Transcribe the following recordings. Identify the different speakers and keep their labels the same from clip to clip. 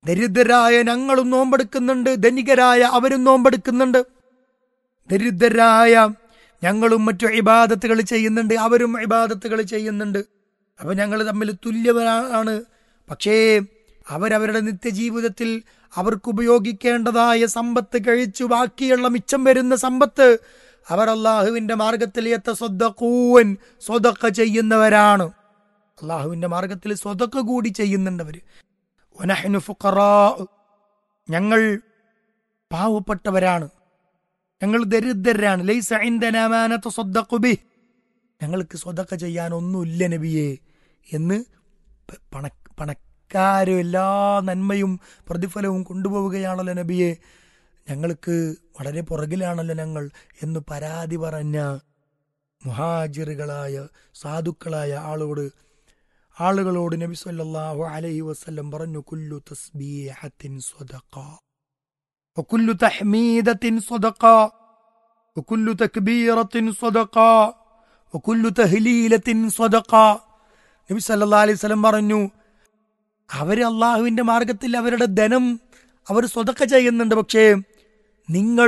Speaker 1: ദരിദ്രരായ ഞങ്ങളും നോമ്പെടുക്കുന്നുണ്ട് ധനികരായ അവരും നോമ്പെടുക്കുന്നുണ്ട് ദരിദ്രരായ ഞങ്ങളും മറ്റു ഇബാദത്തുകൾ ചെയ്യുന്നുണ്ട് അവരും ഇബാദത്തുകൾ ചെയ്യുന്നുണ്ട് അപ്പൊ ഞങ്ങൾ തമ്മിൽ തുല്യവരാണ് പക്ഷേ അവരവരുടെ നിത്യജീവിതത്തിൽ അവർക്ക് ഉപയോഗിക്കേണ്ടതായ സമ്പത്ത് കഴിച്ചു ബാക്കിയുള്ള മിച്ചം വരുന്ന സമ്പത്ത് അവർ അള്ളാഹുവിന്റെ മാർഗത്തിൽ എത്ത സ്വതക്കൂവൻ സ്വതക്ക ചെയ്യുന്നവരാണ് അള്ളാഹുവിന്റെ മാർഗത്തിൽ സ്വതക്ക കൂടി ചെയ്യുന്നുണ്ടവര് വനഹ്നു ഫുഖറാ ഞങ്ങൾ പാവപ്പെട്ടവരാണ് ഞങ്ങൾ ദരിദ്രരാണ് ലൈസ ഇൻദനാ മാ നതസദ്ദഖു ബിഹ് ഞങ്ങൾക്ക് സ്വതക്ക ചെയ്യാൻ ഒന്നുമില്ല നബിയെ എന്ന് പ- പണ പണക്കാരും എല്ലാ നന്മയും പ്രതിഫലവും കൊണ്ടുപോവുകയാണല്ലോ നബിയെ ഞങ്ങൾക്ക് വളരെ പുറകിലാണല്ലോ ഞങ്ങൾ എന്ന് പരാതി പറഞ്ഞ മുഹാജിറുകളായ സാധുക്കളായ ആളോട് ആളുകളോട് നബി സല്ലല്ലാഹു അലൈഹി വസല്ലം പറഞ്ഞു കുല്ലു തസ്ബീഹത്തിൻ സ്വദഖ وكل تحميدة صدقة وكل تكبيرة صدقة وكل تهليلة صدقة നബി സല്ലല്ലാഹു അലൈഹി വസല്ലം പറഞ്ഞു അവര് അള്ളാഹുവിന്റെ മാർഗത്തിൽ അവരുടെ ധനം അവർ സ്വതക്ക ചെയ്യുന്നുണ്ട് പക്ഷേ നിങ്ങൾ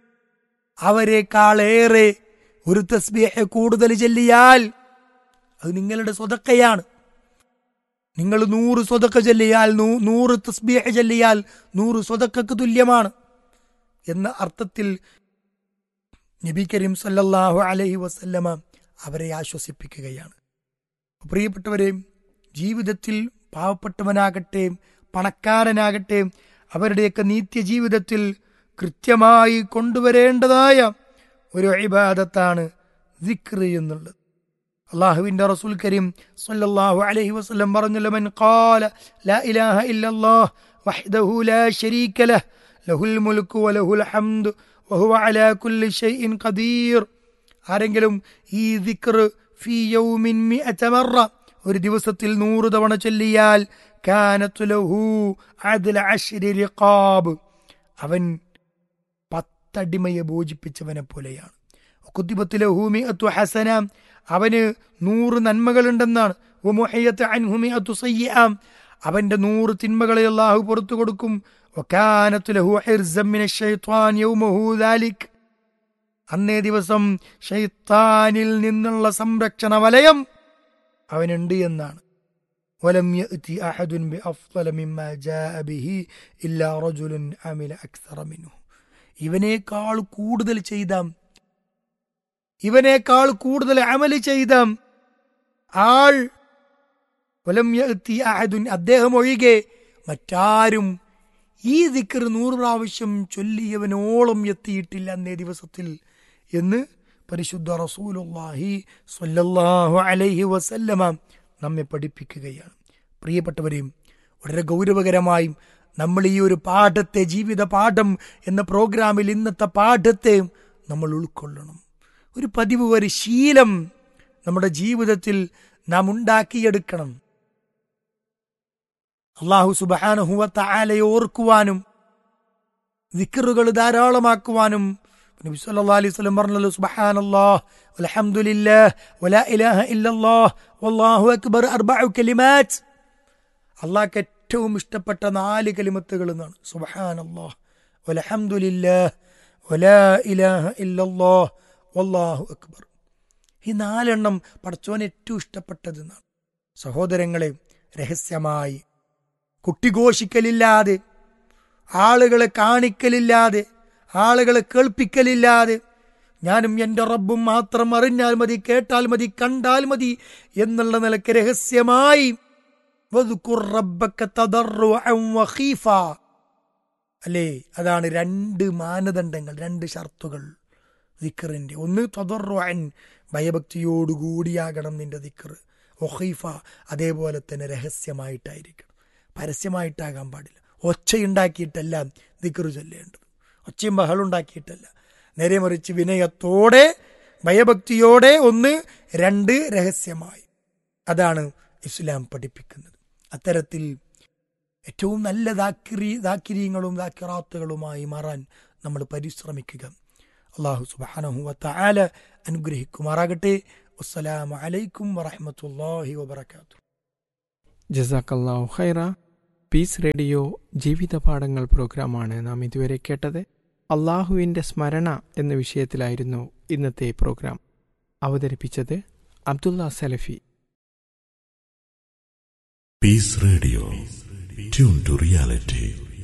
Speaker 1: അവരെക്കാളേറെ ഒരു തസ്ബീഹ് കൂടുതൽ ചെല്ലിയാൽ അത് നിങ്ങളുടെ സ്വതക്കയാണ് നിങ്ങൾ നൂറ് സ്വതക്ക ചെല്ലിയാൽ നൂ- നൂറ് തസ്ബീഹ് ചെല്ലിയാൽ നൂറ് സ്വതക്കക്ക് തുല്യമാണ് എന്ന അർത്ഥത്തിൽ നബി കരീം സല്ലല്ലാഹു അലൈഹി വസല്ലമ അവരെ ആശ്വസിപ്പിക്കുകയാണ് പ്രിയപ്പെട്ടവരെ ജീവിതത്തിൽ പാവപ്പെട്ടവനാകട്ടെ പണക്കാരനാകട്ടെ അവരുടെയൊക്കെ നിത്യജീവിതത്തിൽ കൃത്യമായി കൊണ്ടുവരേണ്ടതായ ഒരു ഇബാദത്താണ് ദിക്ർ എന്നുള്ളത് അള്ളാഹുവിന്റെ റസൂൽ കരീം സല്ലല്ലാഹു അലൈഹി വസല്ലം പറഞ്ഞല്ലോ മൻ ഖാല ലാ ഇലാഹ ഇല്ലല്ലാഹ് വഹ്ദഹു ലാ ശരീക ലഹ് ലഹുൽ മുൽക്കു വലഹുൽ ഹംദ് വഹുവ അലാ കുല്ലി ഷൈഇൻ ഖദീർ ആരെങ്കിലും ഈ ദിക്ർ ഫീ യൗമിൻ മിഅത മറ ഒരു ദിവസത്തിൽ നൂറ് തവണ ചൊല്ലിയാൽ കാനത്ത് ലഹു അദ്ല അശ്രി റിഖാബ് അവൻ പത്തടിമയെ ഭോജിപ്പിച്ചവനെ പോലെയാണ് കുത്തിബത്തിലെ ഹൂമി അത്തു ഹസന അവന് നൂറ് നന്മകളുണ്ടെന്നാണ് വമുഹയ്യത്ത് അൻഹുമി അത്തു സയ്യാം അവന്റെ നൂറ് തിന്മകളെ അള്ളാഹു പുറത്തു കൊടുക്കും വക്കാനത്ത് ലഹു ഹിർസം മിന ശൈത്വാൻ യൗമഹു ദാലിക് അന്നേ ദിവസം ഷൈത്താനിൽ നിന്നുള്ള സംരക്ഷണ വലയം അവനുണ്ട് എന്നാണ് ولم يأتي أحد بأفضل مما جاء به إلا رجل عمل أكثر منه ഇവനേക്കാൾ കൂടുതൽ ചെയ്ത ഇവനേക്കാൾ കൂടുതൽ അമല് ചെയ്ത ആൾ വലം യഅ്തി അഹദുൻ അദ്ദേഹം ഒഴികെ മറ്റാരും ഈ ദിക്കർ നൂറ് പ്രാവശ്യം ചൊല്ലിയവനോളം എത്തിയിട്ടില്ല അന്നേ ദിവസത്തിൽ എന്ന് പരിശുദ്ധ റസൂലുള്ളാഹി സ്വല്ലല്ലാഹു അലൈഹി വസല്ലമ നമ്മെ പഠിപ്പിക്കുകയാണ് പ്രിയപ്പെട്ടവരെയും വളരെ ഗൗരവകരമായും നമ്മൾ ഈ ഒരു പാഠത്തെ ജീവിത പാഠം എന്ന പ്രോഗ്രാമിൽ ഇന്നത്തെ പാഠത്തെ നമ്മൾ ഉൾക്കൊള്ളണം ഒരു പതിവ് ഒരു ശീലം നമ്മുടെ ജീവിതത്തിൽ നാം ഉണ്ടാക്കിയെടുക്കണം അള്ളാഹു സുബാനുഹുവത്ത ആലയെ ഓർക്കുവാനും ദിക്കറുകൾ ധാരാളമാക്കുവാനും നബി സല്ലല്ലാഹു അലൈഹി വസല്ലം പറഞ്ഞല്ലോ സുബ്ഹാനല്ലാഹ് വൽഹംദുലില്ലാഹ് വലാ ഇലാഹ ഇല്ലല്ലാഹ് വല്ലാഹു അക്ബർ അർബഉ കലിമാത്ത് അള്ളാഹ്ക്ക് ഏറ്റവും ഇഷ്ടപ്പെട്ട നാല് കലിമത്തുകൾ എന്നാണ് സുബ്ഹാനല്ലാഹ് വൽഹംദുലില്ലാഹ് വലാ ഇലാഹ ഇല്ലല്ലാഹ് വല്ലാഹു അക്ബർ ഈ നാലെണ്ണം പടച്ചോൻ ഏറ്റവും ഇഷ്ടപ്പെട്ടത് എന്നാണ് സഹോദരങ്ങളെ രഹസ്യമായി കുട്ടിഘോഷിക്കലില്ലാതെ ആളുകളെ കാണിക്കലില്ലാതെ ആളുകളെ കേൾപ്പിക്കലില്ലാതെ ഞാനും എൻ്റെ റബ്ബും മാത്രം അറിഞ്ഞാൽ മതി കേട്ടാൽ മതി കണ്ടാൽ മതി എന്നുള്ള നിലക്ക് രഹസ്യമായി വദ്കുർ റബ്ബക തദർറുഅൻ വഖീഫ. അല്ലേ അതാണ് രണ്ട് മാനദണ്ഡങ്ങൾ രണ്ട് ഷർത്തുകൾ ദിക്കറിന്റെ ഒന്ന് തദർറുഅൻ ഭയഭക്തിയോടുകൂടിയാകണം നിന്റെ ദിക്കർ ഒഹീഫ അതേപോലെ തന്നെ രഹസ്യമായിട്ടായിരിക്കണം പരസ്യമായിട്ടാകാൻ പാടില്ല ഒച്ചയുണ്ടാക്കിയിട്ടല്ല ദിക്കറ് ചൊല്ലേണ്ടത് ഒച്ചയും ബഹളുണ്ടാക്കിയിട്ടല്ല നേരെ മറിച്ച് വിനയത്തോടെ ഭയഭക്തിയോടെ ഒന്ന് രണ്ട് രഹസ്യമായി അതാണ് ഇസ്ലാം പഠിപ്പിക്കുന്നത് അത്തരത്തിൽ ഏറ്റവും നല്ല ദാക്കിരി ദാക്കിരീങ്ങളും ദാക്കിറാത്തുകളുമായി മാറാൻ നമ്മൾ പരിശ്രമിക്കുക അള്ളാഹു സുബാനഹു വത്താല അനുഗ്രഹിക്കുമാറാകട്ടെ വസ്സലാമു അലൈക്കും വറഹമത്തല്ലാഹി വബർക്കാത്തു
Speaker 2: ജസാക്കല്ലാഹു ഖൈറ പീസ് റേഡിയോ ജീവിതപാഠങ്ങൾ പ്രോഗ്രാമാണ് നാം ഇതുവരെ കേട്ടത് അള്ളാഹുവിൻ്റെ സ്മരണ എന്ന വിഷയത്തിലായിരുന്നു ഇന്നത്തെ പ്രോഗ്രാം അവതരിപ്പിച്ചത് അബ്ദുള്ള സലഫി
Speaker 3: Peace Radio. Tune to reality.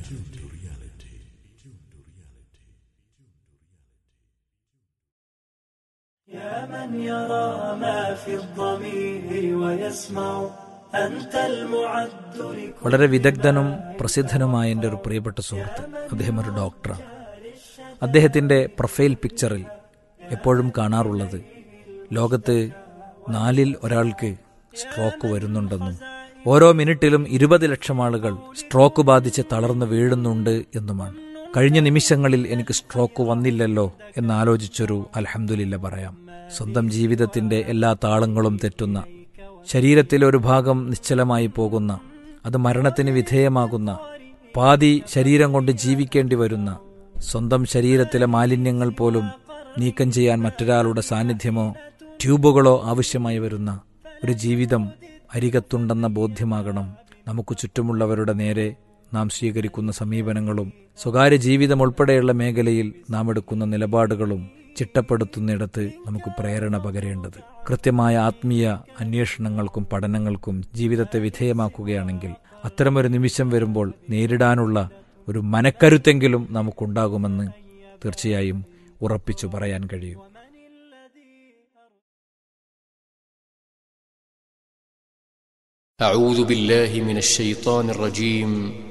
Speaker 4: يا من يرى ما في الضمير ويسمع أنت المعد لكل
Speaker 5: വളരെ വിദഗ്ധനും പ്രസിദ്ധനുമായ എൻ്റെ ഒരു പ്രിയപ്പെട്ട സുഹൃത്ത് അദ്ദേഹം ഒരു ഡോക്ടറാണ് അദ്ദേഹത്തിൻ്റെ പ്രൊഫൈൽ പിക്ചറിൽ എപ്പോഴും കാണാറുള്ളത് ലോകത്ത് നാലിൽ ഒരാൾക്ക് സ്ട്രോക്ക് വരുന്നുണ്ടെന്നും ഓരോ മിനിറ്റിലും ഇരുപത് ലക്ഷം ആളുകൾ സ്ട്രോക്ക് ബാധിച്ച് തളർന്നു വീഴുന്നുണ്ട് എന്നുമാണ് കഴിഞ്ഞ നിമിഷങ്ങളിൽ എനിക്ക് സ്ട്രോക്ക് വന്നില്ലല്ലോ എന്നാലോചിച്ചൊരു അൽഹംദുലില്ല പറയാം സ്വന്തം ജീവിതത്തിന്റെ എല്ലാ താളങ്ങളും തെറ്റുന്ന ശരീരത്തിലെ ഒരു ഭാഗം നിശ്ചലമായി പോകുന്ന അത് മരണത്തിന് വിധേയമാകുന്ന പാതി ശരീരം കൊണ്ട് ജീവിക്കേണ്ടി വരുന്ന സ്വന്തം ശരീരത്തിലെ മാലിന്യങ്ങൾ പോലും നീക്കം ചെയ്യാൻ മറ്റൊരാളുടെ സാന്നിധ്യമോ ട്യൂബുകളോ ആവശ്യമായി വരുന്ന ഒരു ജീവിതം അരികത്തുണ്ടെന്ന ബോധ്യമാകണം നമുക്ക് ചുറ്റുമുള്ളവരുടെ നേരെ നാം സ്വീകരിക്കുന്ന സമീപനങ്ങളും സ്വകാര്യ ജീവിതം ഉൾപ്പെടെയുള്ള മേഖലയിൽ നാം എടുക്കുന്ന നിലപാടുകളും ചിട്ടപ്പെടുത്തുന്നിടത്ത് നമുക്ക് പ്രേരണ പകരേണ്ടത് കൃത്യമായ ആത്മീയ അന്വേഷണങ്ങൾക്കും പഠനങ്ങൾക്കും ജീവിതത്തെ വിധേയമാക്കുകയാണെങ്കിൽ അത്തരമൊരു നിമിഷം വരുമ്പോൾ നേരിടാനുള്ള ഒരു മനക്കരുത്തെങ്കിലും നമുക്കുണ്ടാകുമെന്ന് തീർച്ചയായും ഉറപ്പിച്ചു പറയാൻ കഴിയും
Speaker 6: أعوذ بالله من الشيطان الرجيم